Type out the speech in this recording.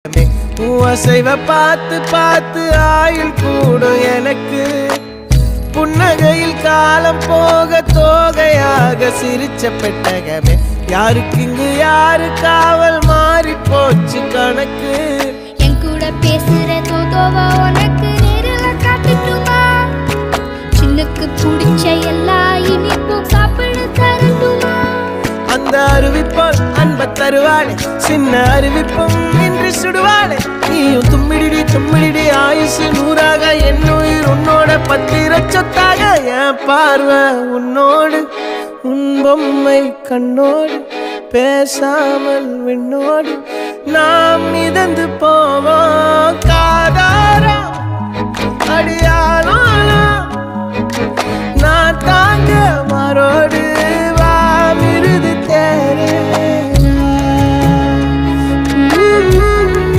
உன் அசைவ பார்த்து பார்த்து ஆயுள் கூடும் எனக்கு புன்னகையில் காலம் போக தோகையாக சிரிச்ச பெட்டகமே யாருக்கு இங்கு யாரு காவல் மாறி போச்சு கணக்கு என் கூட பேசுற தோதோவா உனக்கு நேரில் காட்டுட்டுமா சின்னுக்கு பிடிச்ச எல்லா இனிப்பும் சாப்பிட தரட்டுமா அந்த அறிவிப்பால் அன்ப தருவாளே சின்ன அறிவிப்பும் இன்று சுடுவாளே நீயும் தும்மிடிடி தும்மிடிடி ஆயுசு நூறாக என் உயிர் உன்னோட பத்திர சொத்தாக என் பார்வை உன்னோடு உன் பொம்மை கண்ணோடு பேசாமல் விண்ணோடு நாம் மிதந்து